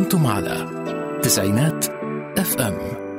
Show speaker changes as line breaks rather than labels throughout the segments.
أنتم على تسعينات اف ام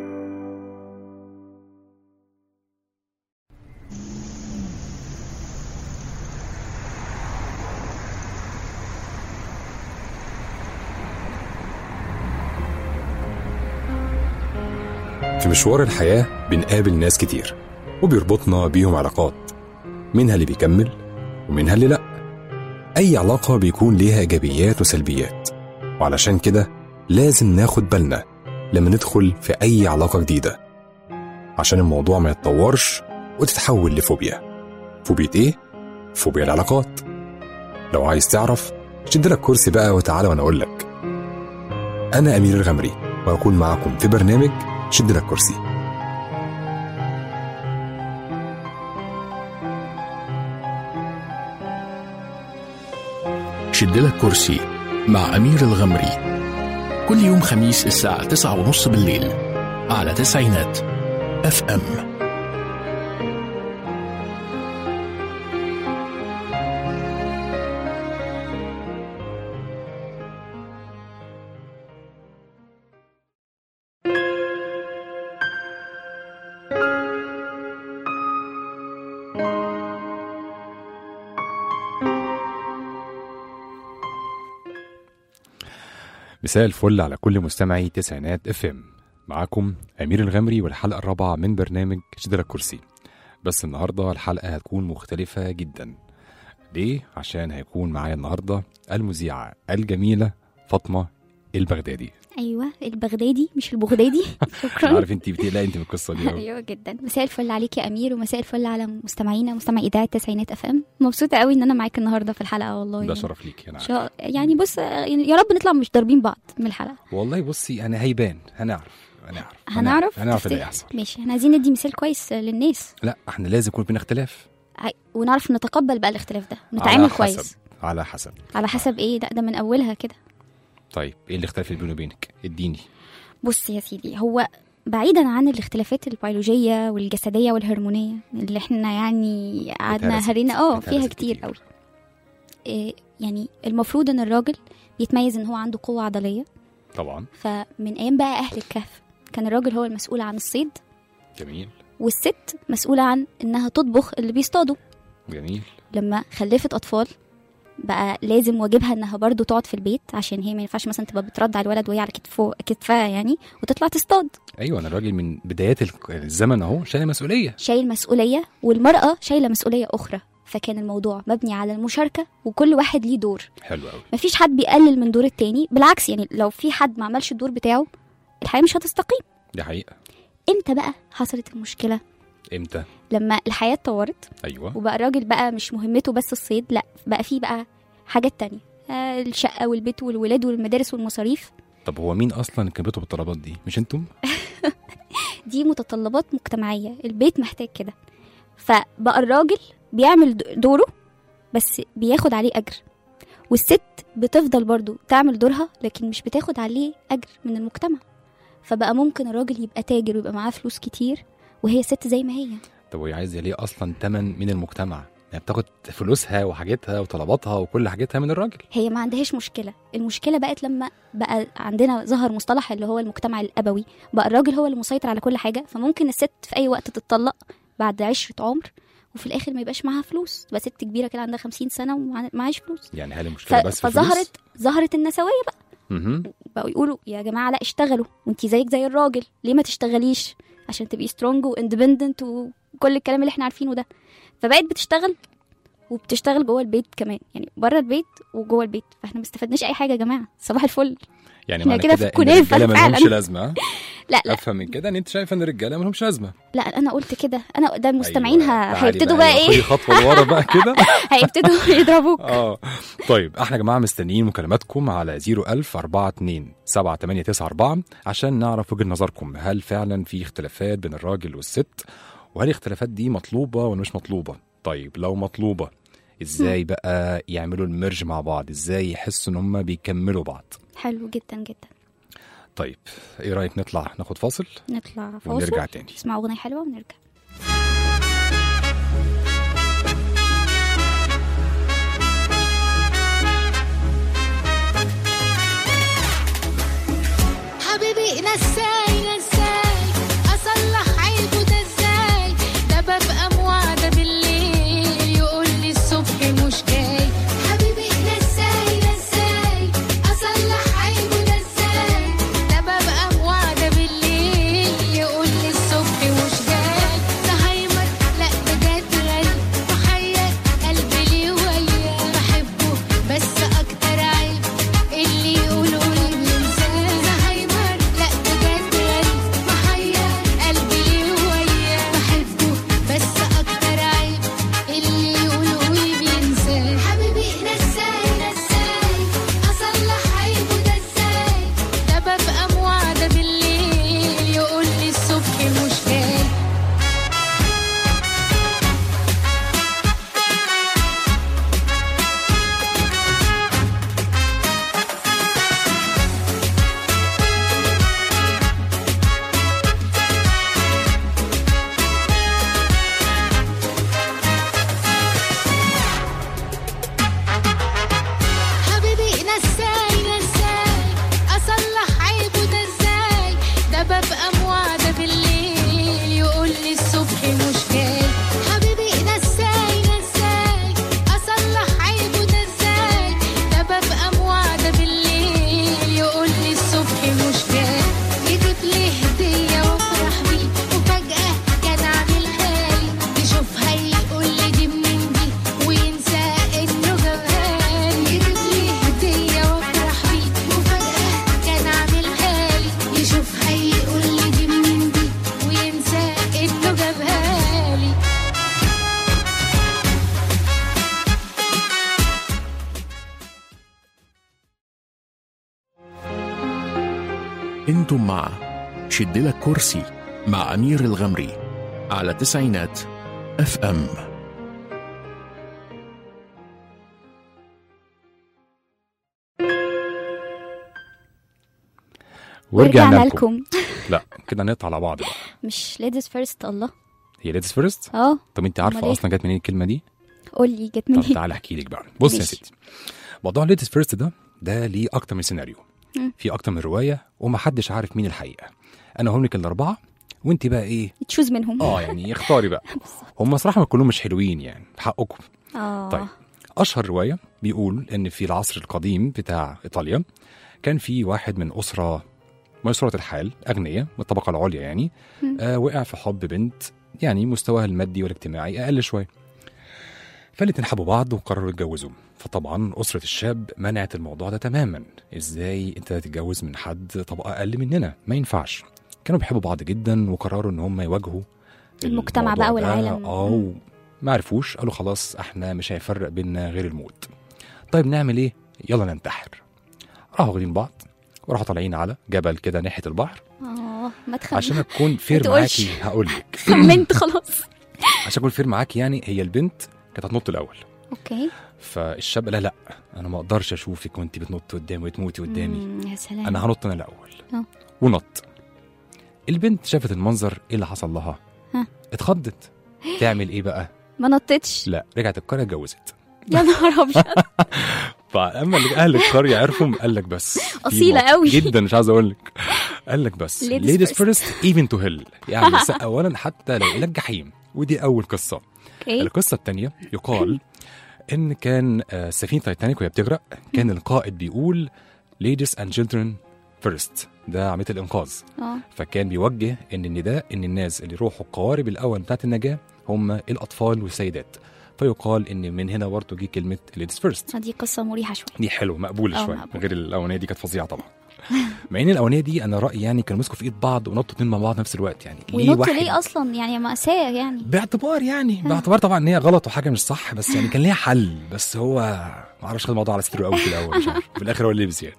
في مشوار الحياة بنقابل ناس كتير وبيربطنا بيهم علاقات منها اللي بيكمل ومنها اللي لأ أي علاقة بيكون ليها إيجابيات وسلبيات وعلشان كده لازم ناخد بالنا لما ندخل في أي علاقة جديدة عشان الموضوع ما يتطورش وتتحول لفوبيا فوبيا إيه؟ فوبيا العلاقات لو عايز تعرف شد لك كرسي بقى وتعالى وأنا أقول لك أنا أمير الغمري وأكون معاكم في برنامج شد لك كرسي
شد لك كرسي مع أمير الغمري كل يوم خميس الساعة تسعة ونص بالليل على تسعينات اف ام
مساء الفل على كل مستمعي تسعينات اف ام معاكم امير الغمري والحلقه الرابعه من برنامج شد لك كرسي بس النهارده الحلقه هتكون مختلفه جدا ليه عشان هيكون معايا النهارده المذيعه الجميله فاطمه البغدادي
ايوه البغدادي مش البغدادي
انا
شكرا
عارف انت بتقلقي انت من القصه دي أوي.
ايوه جدا مساء الفل عليك يا امير ومساء الفل على مستمعينا مستمع اذاعه تسعينات اف ام مبسوطه قوي ان انا معاك النهارده في الحلقه والله
ده شرف ليكي انا عارف.
شا... يعني بص يعني يا رب نطلع مش ضاربين بعض من الحلقه
والله بصي انا هيبان هنعرف هنعرف
هنعرف
هنعرف اللي
تفتكر-
هيحصل
ماشي احنا عايزين ندي مثال كويس للناس
لا احنا لازم يكون بينا اختلاف
عاي- ونعرف نتقبل بقى الاختلاف ده
على
نتعامل
حسب.
كويس
على حسب
على حسب ايه ده ده من اولها كده
طيب ايه الاختلاف اللي بيني وبينك اديني
بص يا سيدي هو بعيدا عن الاختلافات البيولوجيه والجسديه والهرمونيه اللي احنا يعني قعدنا
اتهرست.
هرينا اه فيها
اتهرست
كتير
كتير.
قوي إيه يعني المفروض ان الراجل بيتميز ان هو عنده قوه عضليه
طبعا
فمن ايام بقى اهل الكهف كان الراجل هو المسؤول عن الصيد
جميل
والست مسؤوله عن انها تطبخ اللي بيصطادوا
جميل
لما خلفت اطفال بقى لازم واجبها انها برضو تقعد في البيت عشان هي ما ينفعش مثلا تبقى بترضع الولد وهي على كتفه كتفها يعني وتطلع تصطاد
ايوه انا راجل من بدايات ال- الزمن اهو شايل مسؤوليه
شايل مسؤوليه والمراه شايله مسؤوليه اخرى فكان الموضوع مبني على المشاركه وكل واحد ليه دور
حلو قوي
مفيش حد بيقلل من دور التاني بالعكس يعني لو في حد ما عملش الدور بتاعه الحياه مش هتستقيم
دي حقيقه
امتى بقى حصلت المشكله
امتى
لما الحياه اتطورت
ايوه
وبقى الراجل بقى مش مهمته بس الصيد لا بقى فيه بقى حاجات تانية آه، الشقة والبيت والولاد والمدارس والمصاريف
طب هو مين اصلا اللي كان بيطلب الطلبات دي مش انتم
دي متطلبات مجتمعية البيت محتاج كده فبقى الراجل بيعمل د- دوره بس بياخد عليه أجر والست بتفضل برضو تعمل دورها لكن مش بتاخد عليه أجر من المجتمع فبقى ممكن الراجل يبقى تاجر ويبقى معاه فلوس كتير وهي ست زي ما هي
طب وهي عايزه ليه اصلا تمن من المجتمع يعني بتاخد فلوسها وحاجتها وطلباتها وكل حاجتها من الراجل
هي ما عندهاش مشكلة المشكلة بقت لما بقى عندنا ظهر مصطلح اللي هو المجتمع الأبوي بقى الراجل هو اللي مسيطر على كل حاجة فممكن الست في أي وقت تتطلق بعد عشرة عمر وفي الآخر ما يبقاش معاها فلوس تبقى ست كبيرة كده عندها خمسين سنة ومعاش فلوس
يعني هل
ف...
المشكله بس في الفلوس؟
فظهرت ظهرت النسوية بقى
مهم.
بقوا يقولوا يا جماعة لا اشتغلوا وانتي زيك زي الراجل ليه ما تشتغليش عشان تبقي سترونج واندبندنت وكل الكلام اللي احنا عارفينه ده فبقت بتشتغل وبتشتغل جوه البيت كمان يعني بره البيت وجوه البيت فاحنا ما استفدناش اي حاجه يا جماعه صباح الفل
يعني
احنا
معنى
كده
كده
في
ان
كنافة
الرجاله ما
فعلاً.
لهمش لازمه ها؟
لا لا
افهم من كده ان انت شايفه ان الرجاله ما لهمش لازمه
لا انا قلت كده انا ده المستمعين
أيوة.
ه-
تعالي
هيبتدوا بقى
أيوة،
ايه
خدي خطوه لورا بقى كده
هيبتدوا يضربوك
اه طيب احنا يا جماعه مستنيين مكالماتكم على 01000 42 7894 عشان نعرف وجهه نظركم هل فعلا في اختلافات بين الراجل والست وهل الاختلافات دي مطلوبه ولا مش مطلوبه طيب لو مطلوبه ازاي بقى يعملوا الميرج مع بعض ازاي يحسوا ان هم بيكملوا بعض
حلو جدا جدا
طيب ايه رايك نطلع ناخد فاصل
نطلع فاصل
ونرجع تاني
نسمع اغنيه حلوه ونرجع
انتم مع شدلك كرسي مع أمير الغمري على تسعينات اف ام
ورجعنا لكم لا كده نقطع على بعض بقى
مش ليديز فيرست الله
هي ليديز فيرست
اه
طب انت
أمال
عارفه
إيه؟
اصلا جت منين الكلمه دي
قول لي جت
طب
منين
تعالى احكي لك بقى بص يا
ماشي.
ستي موضوع ليديز فيرست ده ده ليه اكتر من سيناريو
مم.
في اكتر من روايه ومحدش عارف مين الحقيقه انا هقول لك الاربعه وانت بقى ايه
تشوز منهم
اه يعني اختاري بقى هم صراحه كلهم مش حلوين يعني بحقكم
اه
طيب اشهر روايه بيقول ان في العصر القديم بتاع ايطاليا كان في واحد من اسره ميسورة الحال أغنياء من الطبقة العليا يعني
مم.
آه وقع في حب بنت يعني مستواها المادي والاجتماعي أقل شوية فالاتنين حبوا بعض وقرروا يتجوزوا فطبعا أسرة الشاب منعت الموضوع ده تماما إزاي أنت تتجوز من حد طبقة أقل مننا ما ينفعش كانوا بيحبوا بعض جدا وقرروا إن هم يواجهوا
المجتمع
الموضوع
بقى
ده.
والعالم.
اه ما عرفوش قالوا خلاص احنا مش هيفرق بينا غير الموت طيب نعمل ايه يلا ننتحر راحوا واخدين بعض وراحوا طالعين على جبل كده ناحيه البحر
اه ما تخمن
عشان اكون فير
تقولش.
معاكي هقول لك
خمنت خلاص
عشان اكون فير معاكي يعني هي البنت كانت هتنط الاول
اوكي
فالشاب لا لا انا ما اقدرش اشوفك وانت بتنط قدامي وتموتي قدامي
مم، يا سلام
انا هنط انا الاول
آه.
ونط البنت شافت المنظر ايه اللي حصل لها
ها.
اتخضت تعمل ايه بقى
ما نطتش
لا رجعت القريه اتجوزت
يا نهار ابيض
فاما اللي اهل القريه عرفوا قال لك بس في
أصيلة
موقف
قوي.
جدا مش عايز اقول لك قال لك بس
Ladies
ليديز
first.
فيرست ايفن تو هيل يعني س- اولا حتى لو الى الجحيم ودي اول قصه
اوكي
القصه الثانيه يقال ان كان آه، سفينه تايتانيك وهي بتغرق كان القائد بيقول ليديز اند children فيرست ده عمليه الانقاذ
اه
فكان بيوجه ان النداء ان الناس اللي يروحوا القوارب الاول بتاعت النجاه هم الاطفال والسيدات فيقال ان من هنا برضه جه كلمه ليديز فيرست
دي قصه مريحه شويه
دي حلوه مقبوله
آه،
شويه
مقبولة.
غير الاولانيه دي كانت فظيعه طبعا مع ان الاولانيه دي انا رايي يعني كانوا مسكوا في ايد بعض ونطوا اتنين مع بعض نفس الوقت يعني
وينط ليه اصلا يعني مأساة يعني
باعتبار يعني باعتبار طبعا ان هي غلط وحاجه مش صح بس يعني كان ليها حل بس هو ما اعرفش خد الموضوع على ستيرو قوي في الاول مش عارف في الاخر هو اللي لبس يعني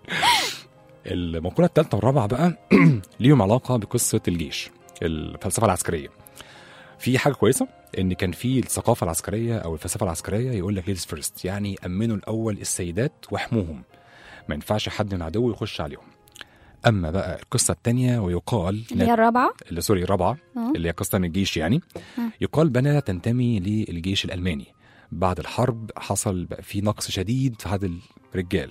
المقوله الثالثه والرابعه بقى ليهم علاقه بقصه الجيش الفلسفه العسكريه في حاجه كويسه ان كان في الثقافه العسكريه او الفلسفه العسكريه يقول لك ليدز فيرست يعني امنوا الاول السيدات واحموهم ما ينفعش حد من عدو يخش عليهم اما بقى القصه الثانيه ويقال
اللي هي الرابعه
اللي سوري الرابعه
اه
اللي هي قصه من الجيش يعني
آه.
يقال بانها تنتمي للجيش الالماني بعد الحرب حصل بقى في نقص شديد في عدد الرجال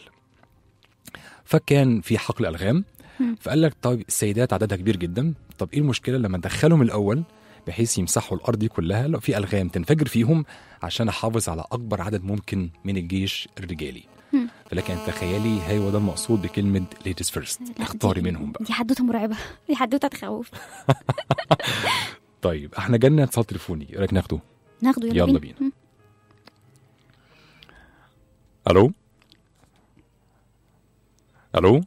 فكان في حقل الغام
مم.
فقال لك طب السيدات عددها كبير جدا طب ايه المشكله لما ندخلهم الاول بحيث يمسحوا الارض دي كلها لو في الغام تنفجر فيهم عشان احافظ على اكبر عدد ممكن من الجيش الرجالي
مم.
فلكن تخيلي هو ده المقصود بكلمه ليديز فيرست
لا،
اختاري
دي-
منهم بقى
دي حدوته مرعبه دي حدوته تخوف
طيب احنا جالنا اتصال تليفوني ايه رايك ناخده
ناخده يلا,
يلا بينا. الو الو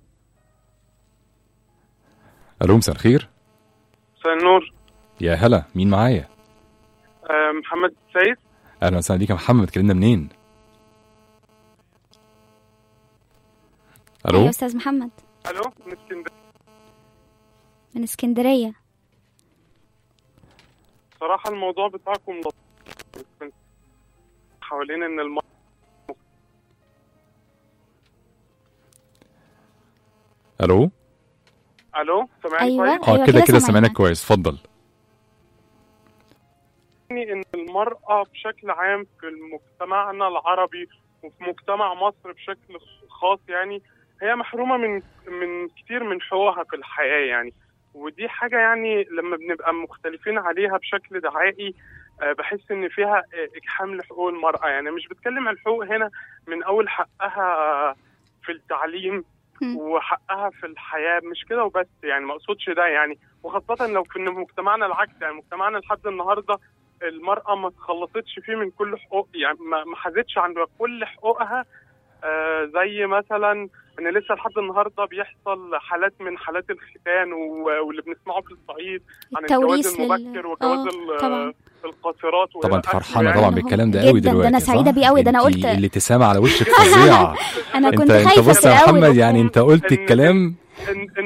الو مساء الخير
مساء النور
يا هلا مين معايا
آه، محمد سيد
اهلا وسهلا بيك يا محمد اتكلمنا منين
أيوة يا
الو
استاذ محمد
الو من اسكندريه
من اسكندريه
صراحه الموضوع بتاعكم لطيف كنت حوالين ان الم...
الو
الو سامعني
أيوة.
كويس
اه
كده
كده كده
سامعينك.
سامعينك كويس اتفضل
يعني ان المراه بشكل عام في مجتمعنا العربي وفي مجتمع مصر بشكل خاص يعني هي محرومه من من كتير من حقوقها في الحياه يعني ودي حاجه يعني لما بنبقى مختلفين عليها بشكل دعائي آه، بحس ان فيها آه، اجحام لحقوق المراه يعني مش بتكلم عن الحقوق هنا من اول حقها في التعليم
مم.
وحقها في الحياه مش كده وبس يعني ما اقصدش ده يعني وخاصه لو في إن مجتمعنا العكس يعني مجتمعنا لحد النهارده المراه ما تخلصتش فيه من كل حقوق يعني ما ما حازتش عند كل حقوقها آه زي مثلا ان لسه لحد النهارده بيحصل حالات من حالات الختان و- واللي بنسمعه في الصعيد عن الجواز
التوريث لل-
المبكر وجواز
آه،
ال-
طبعا.
القاصرات
طبعا انت
وإلى
فرحانه
آخره
طبعا
يعني.
بالكلام ده
جداً،
قوي
ده
دلوقتي
أنا سعيدة
صح؟
بيه قوي، ده أنا
انتي
قلت-
الابتسامه على وشك فظيعه
انا
انت
كنت
انت
خايفه
بص
في
يا
الاول
محمد يعني انت قلت
إن-
الكلام
ان ان حقوق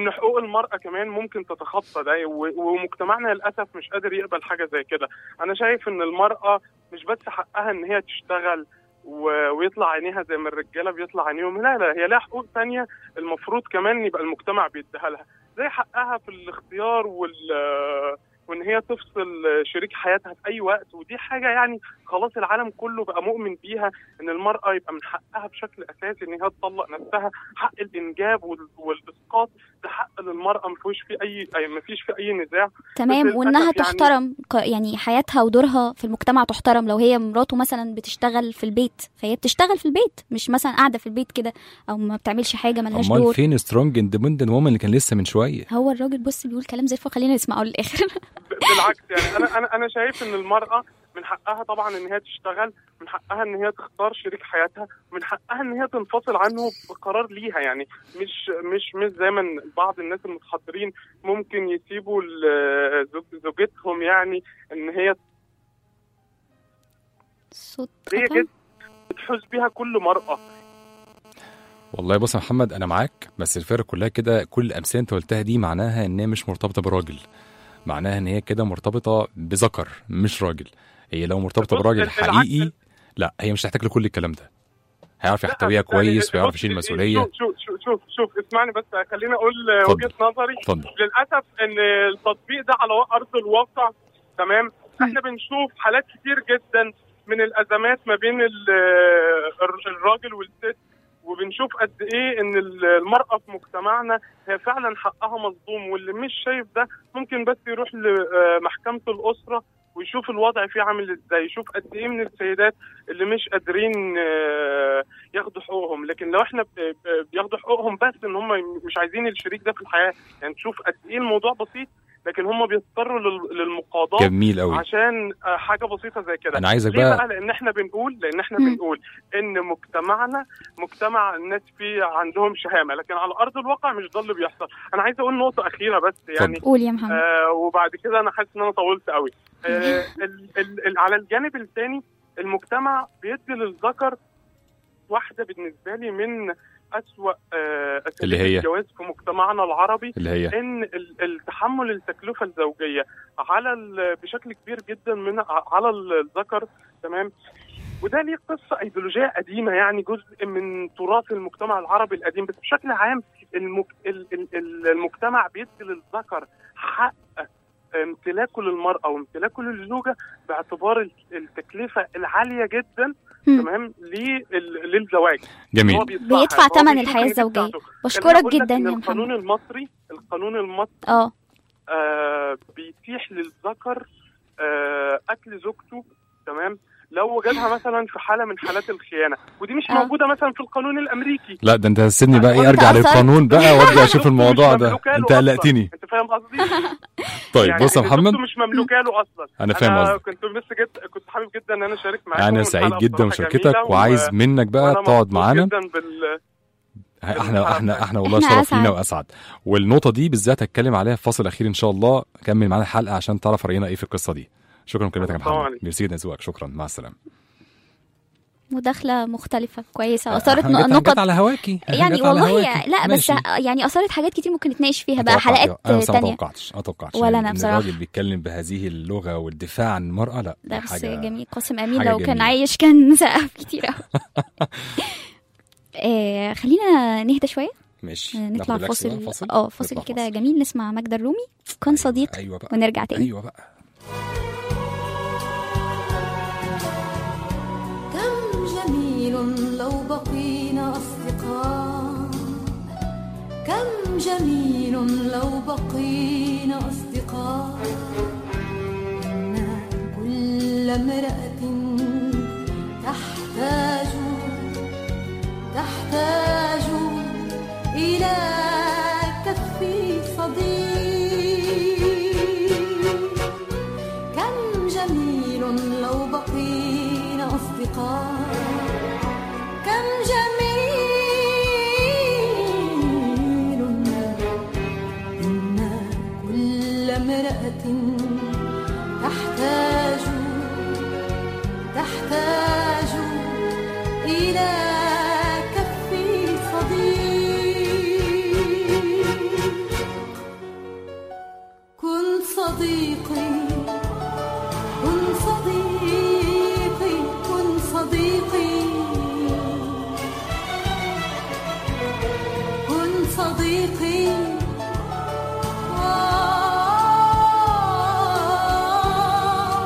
المرأة كمان ممكن تتخطى ده و- ومجتمعنا للأسف مش قادر يقبل حاجة زي كده أنا شايف إن المرأة مش بس حقها إن هي تشتغل و- ويطلع عينيها زي ما الرجالة بيطلع عينيهم لا لا هي لها حقوق تانية المفروض كمان يبقى المجتمع بيديها لها زي حقها في الاختيار وال وان هي تفصل شريك حياتها في اي وقت ودي حاجه يعني خلاص العالم كله بقى مؤمن بيها ان المراه يبقى من حقها بشكل اساسي ان هي تطلق نفسها حق الانجاب وال- والاسقاط ده حق للمراه ما فيش فيه اي أي- ما فيش فيه اي نزاع
تمام
للأسف
وانها
يعني-
تحترم ك- يعني حياتها ودورها في المجتمع تحترم لو هي مراته مثلا بتشتغل في البيت فهي بتشتغل في البيت مش مثلا قاعده في البيت كده او ما بتعملش حاجه ملهاش
امال
دور
فين سترونج اندبندنت وومن اللي كان لسه من شويه
هو الراجل بص بيقول كلام زي الفل خلينا نسمعه للاخر
ب- بالعكس يعني انا انا انا شايف ان المراه من حقها طبعا ان هي تشتغل من حقها ان هي تختار شريك حياتها من حقها ان هي تنفصل عنه بقرار ليها يعني مش مش مش زي ما بعض الناس المتحضرين ممكن يسيبوا ل- زوج- زوجتهم يعني ان هي
صوت
هي
قطع.
جد بتحوز بيها كل مرأة
والله بص يا محمد انا معاك بس الفرق كلها كده كل الامثله انت قلتها دي معناها ان هي مش مرتبطه براجل معناها ان هي كده مرتبطه بذكر مش راجل هي لو مرتبطه
بص،
براجل
العكس-
حقيقي لا هي مش هتحتاج لكل الكلام ده هيعرف يحتويها
لا،
كويس
يعني
ويعرف
بص،
يشيل المسؤوليه
شوف شوف شوف شوف, شوف اسمعني بس خليني اقول
اتفضل.
وجهة نظري
اتفضل
للاسف ان التطبيق ده على ارض الواقع تمام احنا بنشوف حالات كتير جدا من الازمات ما بين ال- الر- الراجل والست وبنشوف قد ايه ان ال- المراه في مجتمعنا هي فعلا حقها مظلوم واللي مش شايف ده ممكن بس يروح لمحكمه الاسره ويشوف الوضع فيه عامل ازاي يشوف قد ايه من السيدات اللي مش قادرين آه، ياخدوا حقوقهم لكن لو احنا ب- ب- بياخدوا حقوقهم بس ان هم مش عايزين الشريك ده في الحياه يعني تشوف قد ايه الموضوع بسيط لكن هم بيضطروا لل- للمقاضاه
جميل قوي
عشان آه، حاجه بسيطه زي كده
انا عايزك
ليه
بقى
بقى لان احنا بنقول لان احنا
مم.
بنقول ان مجتمعنا مجتمع الناس فيه عندهم شهامه لكن على ارض الواقع مش ده اللي بيحصل انا عايز اقول نقطه اخيره بس يعني
قول يا محمد
آه وبعد كده انا حاسس ان انا طولت قوي آه ال ال ال على الجانب الثاني المجتمع بيدي للذكر واحده بالنسبه لي من أسوأ آه أساليب
اللي هي؟
الجواز في مجتمعنا العربي
اللي هي
ان ال- التحمل التكلفه الزوجيه على ال- بشكل كبير جدا من ع- على الذكر تمام وده ليه قصه ايديولوجيه قديمه يعني جزء من تراث المجتمع العربي القديم بس بشكل عام المك... ال- ال- ال- المجتمع بيدي للذكر حق امتلاكه للمراه وامتلاكه للزوجه باعتبار ال- التكلفه العاليه جدا
مم.
تمام لل- للزواج
جميل
هو بيدفعها.
بيدفع
هو
تمن
بيشوف
الحياة
إن دي
الزوجية.
بتاعته. خليني
بشكرك
أقول لك
جدا
إن
يا
القانون
محمد
المصري القانون المصري
اه
آه بيتيح للذكر آه قتل زوجته تمام لو وجدها مثلا في حاله من حالات الخيانه ودي مش
آه.
موجوده مثلا في القانون الامريكي
لا ده انت هتسيبني بقى ايه
وانت
ارجع
أثرت.
للقانون بقى وارجع اشوف
زوجته
الموضوع
مش
ده
مملوكة له
انت
أصلاً.
قلقتني
انت فاهم قصدي
طيب
يعني
بص يا
إن
محمد
زوجته مش مملوكه له اصلا
انا فاهم
انا
قصدك
كنت بس جد كنت حابب جدا ان انا اشارك معاكم
انا
والحلقة
سعيد جدا
بصراحة
بمشاركتك
جميلة و-
وعايز منك بقى
وأنا
تقعد
مبسوط
معانا
جدا بال
احنا احنا احنا والله
إحنا
شرف لينا
أسعد.
واسعد والنقطه دي بالذات هتكلم عليها في الفصل الاخير ان شاء الله كمل معانا الحلقه عشان تعرف راينا ايه في القصه دي شكرا لكلمتك يا
السلام
محمد
عليكم.
ميرسي جدا ذوقك شكرا مع السلامه
مداخلة مختلفة كويسة أثارت
إحنا جت- جت
نقط
على هواكي
يعني
جت على
والله
هواكي.
لا بس
ماشي.
يعني أثارت حاجات كتير ممكن نتناقش فيها بقى
أتوقع-
حلقات
انا بس ما
تانية
توقعتش ما توقعتش
ولا
إن-
أنا
إن
بصراحة.
الراجل بيتكلم بهذه اللغه والدفاع عن المراه لا
ده
دي
بس
حاجه
جميل قاسم أمين
حاجة
لو كان
جميلة.
عايش كان سقف كتير أوي آه خلينا نهدى شوية
ماشي
آه،
ناخد
نطلع
ريلاكس بقى،
فاصل اه فاصل
نطلع
كده جميل نسمع ماجدة الرومي كان صديق
ايوه بقى
ونرجع تاني
ايوه بقى
كم جميل لو بقينا أصدقاء كم جميل لو بقينا أصدقاء إن كل امرأة تحتاج تحتاج إلى كف صديق كم جميل لو بقينا أصدقاء كم جميل إن كل امرأة تحتاج تحتاج إلى كف صديقي آه،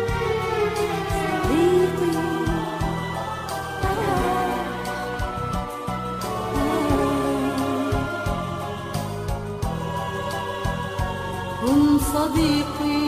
صديقي كن صديقي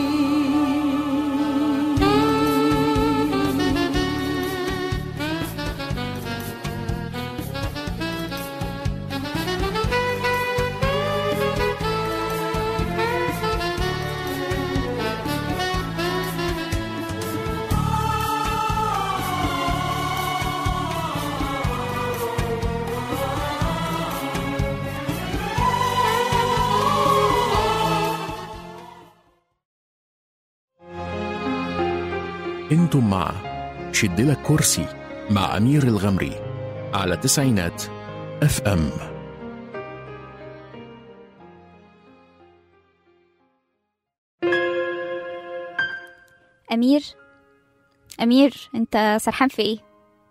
انتم مع شد لك كرسي مع أمير الغمري على تسعينات اف ام
امير امير انت سرحان في ايه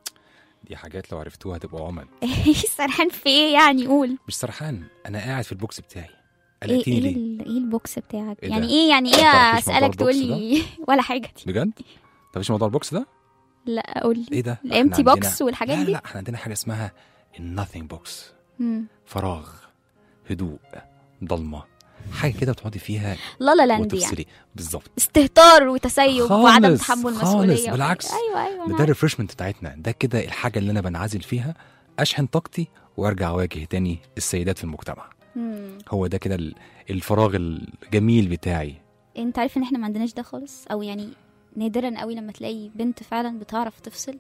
دي حاجات لو عرفتوها هتبقوا عمل
سرحان في ايه يعني قول
مش سرحان انا قاعد في البوكس بتاعي
ايه
قلقتني
ايه,
ليه
ال- ايه البوكس بتاعك
إيه
يعني
ده؟
ايه يعني ايه
ما تعرفيش موضوع
اسالك تقول
البوكس
لي ولا حاجه دي
بجد طب ايش موضوع البوكس ده
لا قول لي
ايه ده
الامتي
إحنا
بوكس
عندنا-
والحاجات
لا
دي
لا احنا عندنا حاجه اسمها الناثينج بوكس
مم.
فراغ هدوء ضلمه حاجه كده بتقعدي فيها
لا لا لاند يعني
وتفصلي بالظبط
استهتار وتسيب
خالص،
وعدم تحمل
خالص،
مسؤوليه
بالعكس.
ايوه ايوه
ده
أنا
ده الريفرشمنت بتاعتنا ده كده الحاجه اللي انا بنعزل فيها اشحن طاقتي وارجع اواجه تاني السيدات في المجتمع
مم.
هو ده كده ال- الفراغ الجميل بتاعي
انت عارف ان احنا ما عندناش ده خالص او يعني نادرا قوي لما تلاقي بنت فعلا بتعرف تفصل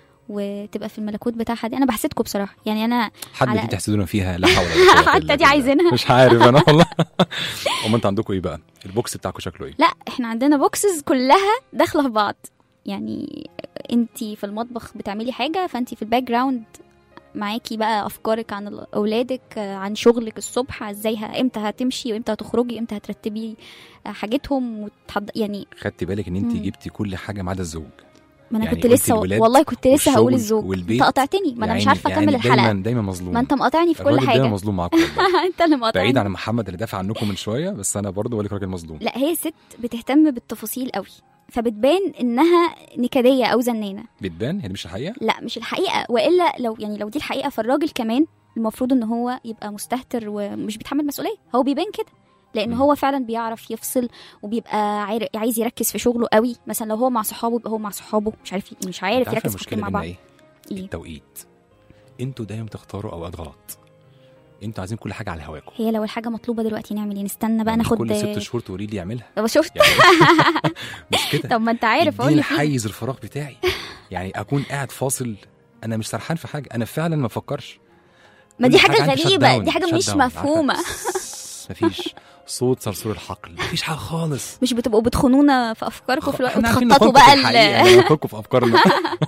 وتبقى في الملكوت بتاعها دي انا بحسدكم بصراحه يعني انا
حد
على-
دي تحسدونا فيها لا حول ولا قوه
حتى
إلا
دي
بالله.
عايزينها.
مش عارف انا والله امال انتوا عندكم ايه بقى البوكس بتاعكم شكله ايه
لا احنا عندنا بوكسز كلها داخله في بعض يعني انتي في المطبخ بتعملي حاجه فانتي في الباك جراوند معاكي بقى افكارك عن اولادك آه، عن شغلك الصبح ازاي ه- امتى هتمشي وامتى هتخرجي امتى هترتبي آه، حاجتهم وتحض... يعني
خدتي بالك ان انت
مم.
جبتي كل حاجه ما عدا الزوج
ما انا
يعني
كنت
قلتي
لسه
الولاد
والله كنت لسه هقول
والشغل
الزوج
والبيت.
انت قطعتني ما انا
يعني
مش عارفه
يعني
اكمل الحلقه
دايما دايما مظلوم
ما انت مقاطعني في كل
الراجل دايما
حاجه
مظلوم معاكم والله.
انت اللي مقاطعني
بعيد عن محمد اللي دافع عنكم من شويه بس انا برضو بقولك راجل مظلوم
لا هي ست بتهتم بالتفاصيل قوي فبتبان انها نكديه او زنانه
بتبان هي دي مش الحقيقه
لا مش الحقيقه والا لو يعني لو دي الحقيقه فالراجل كمان المفروض ان هو يبقى مستهتر ومش بيتحمل مسؤوليه هو بيبان كده لان
مم.
هو فعلا بيعرف يفصل وبيبقى عاير- عايز يركز في شغله قوي مثلا لو هو مع صحابه يبقى هو مع صحابه مش عارف مش عارف
انت عارفة
يركز في
المشكله
حاجتين مع
بينا
بعض
ايه
ايه
التوقيت انتوا دايما بتختاروا اوقات غلط انتوا عايزين كل حاجه على هواكم
هي لو الحاجه مطلوبه دلوقتي نعمل ايه نستنى بقى
يعني
ناخد
كل ست شهور تقولي لي اعملها
طب شفت
يعني مش كده
طب ما انت عارف قول
اديني
لي فين.
حيز الفراغ بتاعي يعني اكون قاعد فاصل انا مش سرحان في حاجه انا فعلا ما بفكرش
ما
كل
دي حاجه
عندي shut
غريبه
down،
دي حاجه
shut
مش
down. عارفة؟
مفهومه
مفيش صوت صرصور الحقل مفيش حاجه خالص
مش بتبقوا بتخونونا في افكاركم في الوقت
احنا عارفين
وتخططوا
نفكر
بقى
في
ال-
الحقيقة، يعني نفكر في افكارنا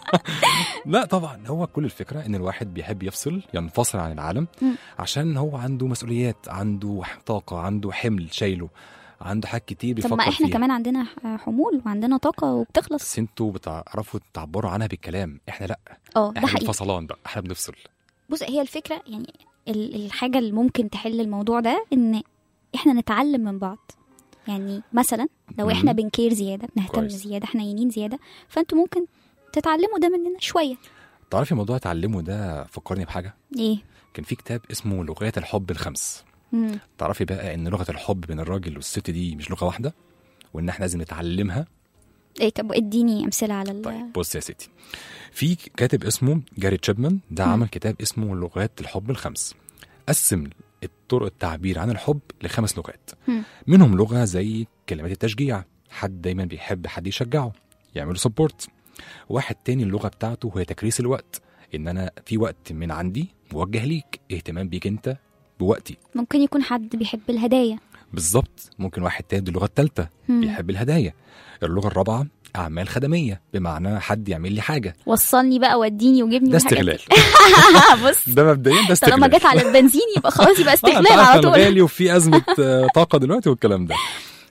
لا طبعا هو كل الفكره ان الواحد بيحب يفصل ينفصل عن العالم
مم.
عشان هو عنده مسؤوليات عنده طاقه عنده حمل شايله عنده حاجات كتير
طب
بيفكر
ما احنا
فيها
كمان عندنا حمول وعندنا طاقه وبتخلص
بس انتوا بتعرفوا تعبروا عنها بالكلام احنا لا
اه ده
احنا
حقيقي
انفصلان بقى احنا بنفصل
بص هي الفكره يعني ال- الحاجه اللي ممكن تحل الموضوع ده ان احنا نتعلم من بعض يعني مثلا لو
مم.
احنا بنكير زياده بنهتم
كويس.
زياده حنينين زياده فانتوا ممكن تتعلموا ده مننا شويه
تعرفي موضوع تعلمه ده فكرني بحاجه
ايه
كان في كتاب اسمه لغات الحب الخمس
مم.
تعرفي بقى ان لغه الحب بين الراجل والست دي مش لغه واحده وان احنا لازم نتعلمها
ايه طب اديني امثله على ال...
طيب بص يا ستي في كاتب اسمه جاري تشيبمان ده
مم.
عمل كتاب اسمه لغات الحب الخمس قسم الطرق التعبير عن الحب لخمس لغات
مم.
منهم لغه زي كلمات التشجيع حد دايما بيحب حد يشجعه يعمله سبورت واحد تاني اللغه بتاعته هي تكريس الوقت ان انا في وقت من عندي موجه ليك اهتمام بيك انت بوقتي
ممكن يكون حد بيحب الهدايا
بالظبط ممكن واحد تاني دي اللغه الثالثه
مم.
بيحب الهدايا اللغه الرابعه اعمال خدميه بمعنى حد يعمل لي حاجه
وصلني بقى وديني وجبني
ده
والحاجات دي.
استغلال
بص
ده مبدئيا ده استغلال
طالما جت على البنزين يبقى خلاص يبقى
آه، أنت
استغلال
عارفة
على طول
الغالي وفي ازمه آه، طاقه دلوقتي والكلام ده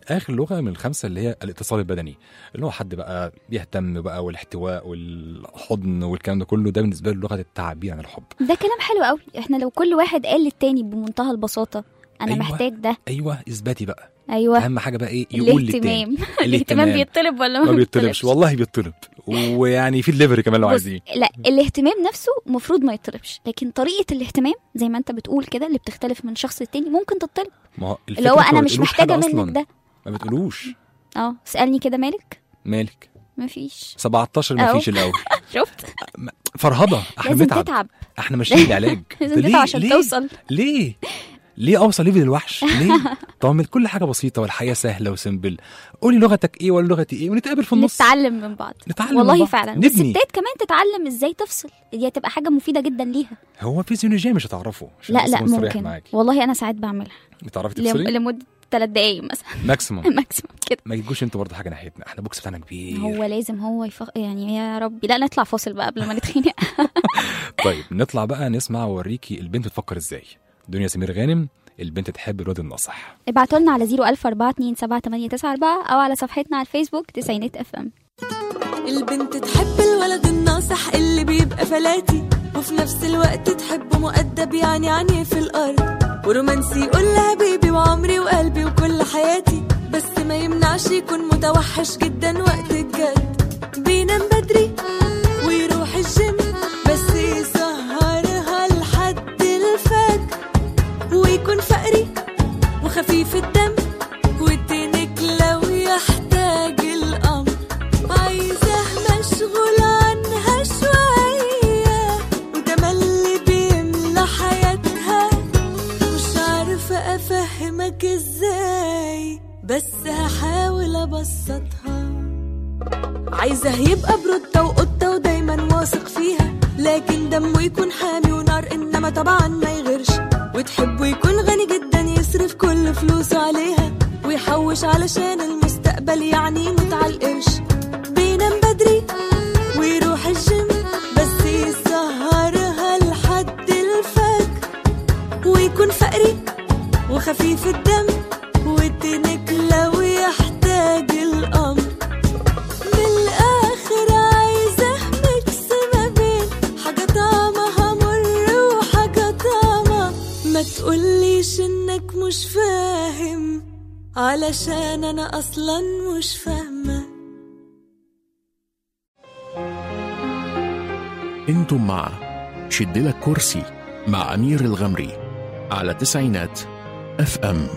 اخر لغه من الخمسه اللي هي الاتصال البدني اللي هو حد بقى بيهتم بقى والاحتواء والحضن والكلام ده كله ده بالنسبه له لغه التعبير عن الحب
ده كلام حلو قوي احنا لو كل واحد قال للتاني بمنتهى البساطه انا
أيوة.
أيوة. محتاج ده
ايوه اثباتي بقى
ايوه
اهم حاجه بقى ايه يقول للتاني
الاهتمام الاهتمام بيطلب ولا
ما بيطلبش والله بيطلب ويعني في الليفري كمان لو
بص
عايزين
لا الاهتمام نفسه المفروض ما يطلبش لكن طريقه الاهتمام زي ما انت بتقول كده اللي بتختلف من شخص للتاني ممكن تطلب
ما هو
اللي هو
الفكرة
انا
ما
مش
بتقولوش
محتاجه
حاجة
منك
أصلاً.
ده
ما بتقولوش
اه اسالني كده مالك
مالك
مفيش
17 ما
أهو.
فيش الاول
شفت
فرهضه احنا
لازم
بنتعب
تتعب
احنا ماشيين العلاج
لازم تتعب عشان توصل
ليه ليه اوصل ليفل الوحش ليه طب ما كل حاجه بسيطه والحياه سهله وسمبل قولي لغتك ايه ولا لغتي ايه ونتقابل في النص
نتعلم من بعض
نتعلم من
والله
بعض.
فعلا
نبني.
والستات كمان تتعلم ازاي تفصل دي هتبقى حاجه مفيده جدا ليها
هو فيزيولوجيا مش هتعرفه عشان
لا
بس
لا
أكون صريح
ممكن
معاكي
والله انا ساعات بعملها
بتعرفي
لم-
تفصلي
لمده ثلاث دقايق مثلا
ماكسيموم
ماكسيموم كده
ما يجوش انتوا برضه حاجه ناحيتنا احنا بوكس بتاعنا كبير
هو لازم هو يفق... يعني يا ربي لا نطلع فاصل بقى قبل ما نتخانق
طيب نطلع بقى نسمع واوريكي البنت بتفكر ازاي دنيا سمير غانم البنت تحب الواد الناصح
ابعتوا لنا على 014278994 او على صفحتنا على الفيسبوك تسعينات اف ام
البنت تحب الولد الناصح اللي بيبقى فلاتي وفي نفس الوقت تحبه مؤدب يعني عني في الأرض ورومانسي يقول لها بيبي وعمري وقلبي وكل حياتي بس ما يمنعش يكون متوحش جدا وقت الجد بينام بدري ويروح الجيم بس يسهرها لحد الفجر ويكون فقري وخفيف الدم والتنك لو يحتاج الأمر عايزة مشغول عنها شوية وده اللي بيملى حياتها مش عارفة أفهمك ازاي بس هحاول أبسطها عايزة يبقى برودة وقطة ودايما واثق فيها لكن دمه يكون حامي ونار إنما طبعا ما يغيرش وتحبه يكون غني جدا يصرف كل فلوسه عليها ويحوش علشان المستقبل يعني متع القرش بينام بدري ويروح الجيم بس يسهرها لحد الفجر ويكون فقري وخفيف الدم والتنك لو يحتاج الأمر من الآخر عايزة ميكس ما بين حاجة طعمها مر وحاجة طعمة ما تقوليش إنك مش فاهم علشان أنا أصلا مش فاهمة
انتم مع شدلك كرسي مع أمير الغمري على تسعينات اف ام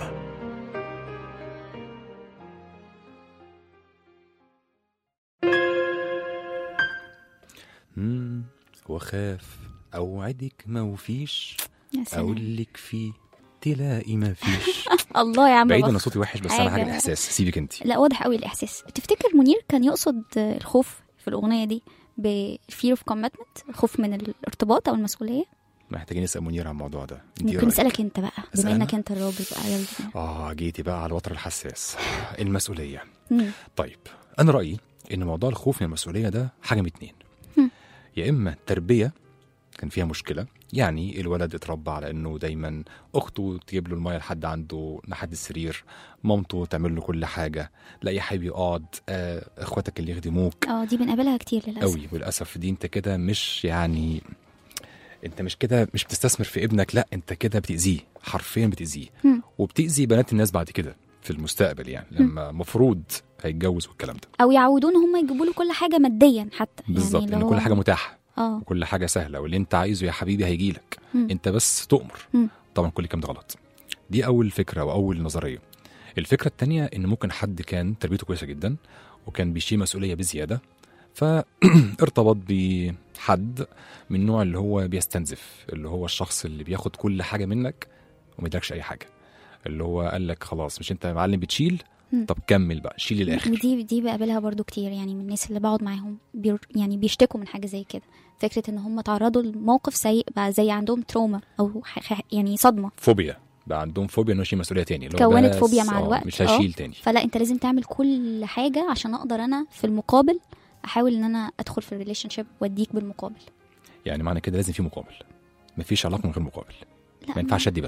مم، واخاف اوعدك ما وفيش
يا سلام
اقول لك في تلاقي ما فيش
الله يا عم
بعيد
بخ.
ان صوتي وحش بس انا حاجه
حاجة.
الاحساس سيبك انت
لا واضح قوي الاحساس تفتكر منير كان يقصد الخوف في الاغنيه دي ب fear of commitment خوف من الارتباط او المسؤوليه
محتاجين نسال منير عن الموضوع ده انت إيه
ممكن
رأيك؟
نسالك انت بقى
أسأل
بما
أنا؟
انك انت الراجل بقى يلا بينا.
اه جيتي بقى على الوتر الحساس المسؤوليه
مم.
طيب انا رايي ان موضوع الخوف من المسؤوليه ده حاجه من اتنين
هم.
يا اما تربيه كان فيها مشكله يعني الولد اتربى على انه دايما اخته تجيب له الميه لحد عنده لحد السرير مامته تعمل له كل حاجه لا يا حبيبي اقعد آه اخواتك اللي يخدموك
اه دي بنقابلها كتير للاسف
قوي وللاسف دي انت كده مش يعني انت مش كده مش بتستثمر في ابنك لا انت كده بتاذيه حرفيا بتاذيه
هم.
وبتاذي بنات الناس بعد كده في المستقبل يعني لما مفروض هيتجوز والكلام ده
او يعودون هم يجيبوا له كل حاجه ماديا حتى
بالظبط
يعني
ان
اللي
كل
هو-
حاجه متاحه
اه
وكل حاجه سهله واللي انت عايزه يا حبيبي هيجيلك
مم.
انت بس تؤمر
مم.
طبعا كل الكلام ده غلط دي اول فكره واول نظريه الفكره التانية ان ممكن حد كان تربيته كويسه جدا وكان بيشيل مسؤوليه بزياده فارتبط بحد من النوع اللي هو بيستنزف اللي هو الشخص اللي بياخد كل حاجه منك وما يديلكش اي حاجه اللي هو قال لك خلاص مش انت يا معلم بتشيل
مم.
طب كمل بقى شيل الاخر
ودي دي بقابلها برضو كتير يعني من الناس اللي بقعد معاهم بير يعني بيشتكوا من حاجه زي كده فكره ان هم تعرضوا لموقف سيء بقى زي عندهم تروما او ح- ح- يعني صدمه
فوبيا بقى عندهم فوبيا انه يشيل مسؤوليه تاني اللي هو
كونت
بس
فوبيا مع
آه،
الوقت
مش
آه.
هشيل تاني
فلا انت لازم تعمل كل حاجه عشان اقدر انا في المقابل احاول ان انا ادخل في الريليشن شيب واديك بالمقابل
يعني معنى كده لازم في مقابل مفيش علاقه من غير مقابل
لا
ما ينفعش ادي بس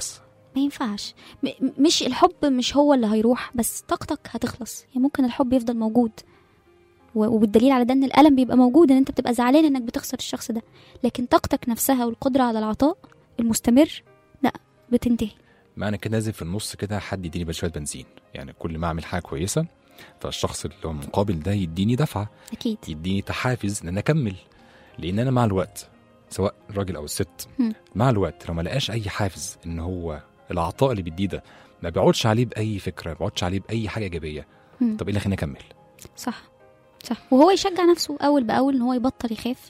ما ينفعش م- م- مش الحب مش هو اللي هيروح بس طاقتك هتخلص يعني ممكن الحب يفضل موجود و- وبالدليل على ده ان الالم بيبقى موجود ان انت بتبقى زعلان انك بتخسر الشخص ده لكن طاقتك نفسها والقدره على العطاء المستمر لا بتنتهي
معنى كده لازم في النص كده حد يديني بقى شويه بنزين يعني كل ما اعمل حاجه كويسه فالشخص اللي هو المقابل ده يديني دفعه
اكيد
يديني تحافز ان انا اكمل لان انا مع الوقت سواء الراجل او الست
مم.
مع الوقت لو ما لقاش اي حافز ان هو العطاء اللي بيديه ده ما بيقعدش عليه باي فكره ما بيقعدش عليه باي حاجه ايجابيه
مم.
طب ايه اللي خليني اكمل
صح صح وهو يشجع نفسه اول باول ان هو يبطل يخاف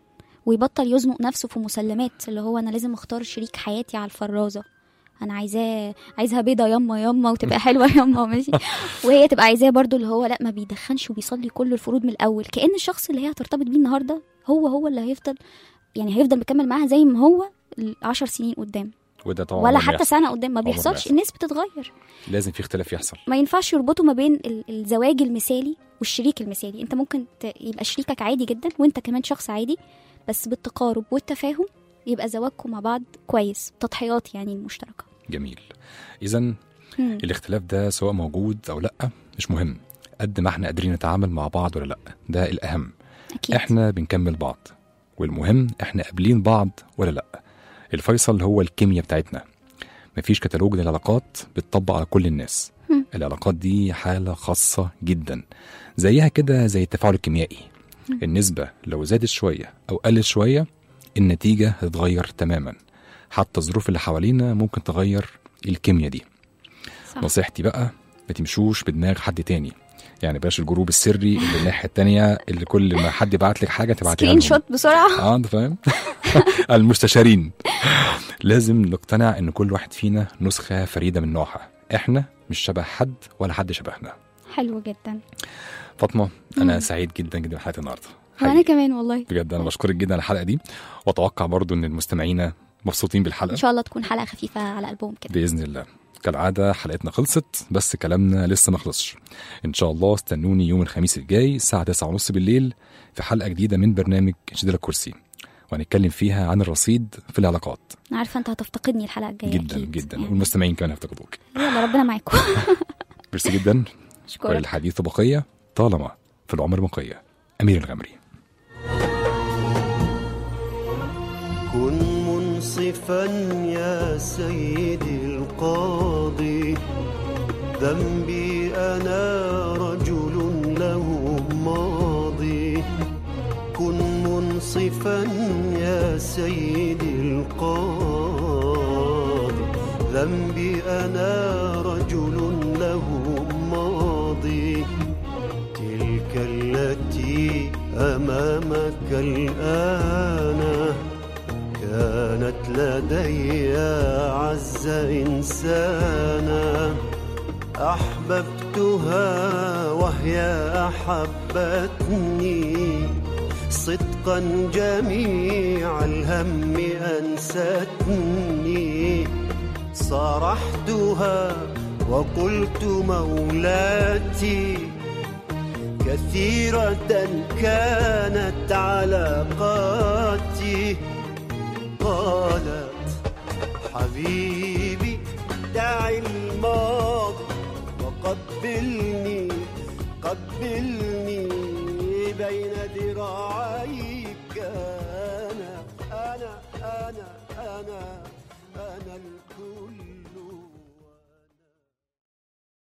ويبطل يزنق نفسه في مسلمات اللي هو انا لازم اختار شريك حياتي على الفرازه انا عايزاه عايزها بيضه يما يما وتبقى حلوه يما ماشي وهي تبقى عايزاه برضو اللي هو لا ما بيدخنش وبيصلي كل الفروض من الاول كأن الشخص اللي هي هترتبط بيه النهارده هو هو اللي هيفضل يعني هيفضل مكمل معاها زي ما هو العشر سنين قدام
وده طبعا
ولا
عمره ما
حتى
يحصل.
سنه قدام ما
عمره ما
بيحصلش
يحصل.
الناس بتتغير
لازم في اختلاف يحصل
ما ينفعش يربطوا ما بين ال- الزواج المثالي والشريك المثالي انت ممكن ت- يبقى شريكك عادي جدا وانت كمان شخص عادي بس بالتقارب والتفاهم يبقى زواجكم مع بعض كويس تضحيات يعني المشتركه
جميل اذا
مم.
الاختلاف ده سواء موجود او لا مش مهم قد ما احنا قادرين نتعامل مع بعض ولا لا ده الاهم
اكيد
احنا بنكمل بعض والمهم احنا قابلين بعض ولا لا الفيصل هو الكيمياء بتاعتنا مفيش كتالوج للعلاقات بتطبق على كل الناس
هم.
العلاقات دي حالة خاصة جدا زيها كده زي التفاعل الكيميائي النسبة لو زادت شوية أو قلت شوية النتيجة هتتغير تماما حتى الظروف اللي حوالينا ممكن تغير الكيمياء دي
صح.
نصيحتي بقى ما تمشوش بدماغ حد تاني يعني بلاش الجروب السري اللي الناحيه التانيه اللي كل ما حد يبعت لك حاجه تبعتيها
سكرين
لهم.
شوت بسرعه
اه انت فاهم المستشارين لازم نقتنع ان كل واحد فينا نسخه فريده من نوعها احنا مش شبه حد ولا حد شبهنا
حلو جدا
فاطمه انا
مم.
سعيد جدا جدا بحلقه النهارده
وانا
حقيقي.
كمان والله
بجد انا بشكرك جدا على الحلقه دي واتوقع برضو ان المستمعين مبسوطين بالحلقه
ان شاء الله تكون حلقه خفيفه على قلبهم كده
باذن الله كالعاده حلقتنا خلصت بس كلامنا لسه ما خلصش ان شاء الله استنوني يوم الخميس الجاي الساعه 9:30 بالليل في حلقه جديده من برنامج شديد الكرسي وهنتكلم فيها عن الرصيد في العلاقات
انا عارفه انت هتفتقدني الحلقه الجايه
جدا
أكيد.
جدا
يعني.
والمستمعين كمان هيفتقدوك
يلا ربنا معاكم
ميرسي جدا
اشكرك
وللحديث بقيه طالما في العمر بقيه امير الغمري
كن منصفا يا سيدي القاضي ذنبي انا رجل له ماضي كن منصفا يا سيدي القاضي ذنبي انا رجل له ماضي تلك التي امامك الان كانت لدي أعز إنسانا أحببتها وهي أحبتني صدقا جميع الهم أنستني صرحتها وقلت مولاتي كثيرة كانت علاقاتي قالت حبيبي دع الماضي وقبلني قبلني بين ذراعيك أنا أنا أنا أنا أنا الكل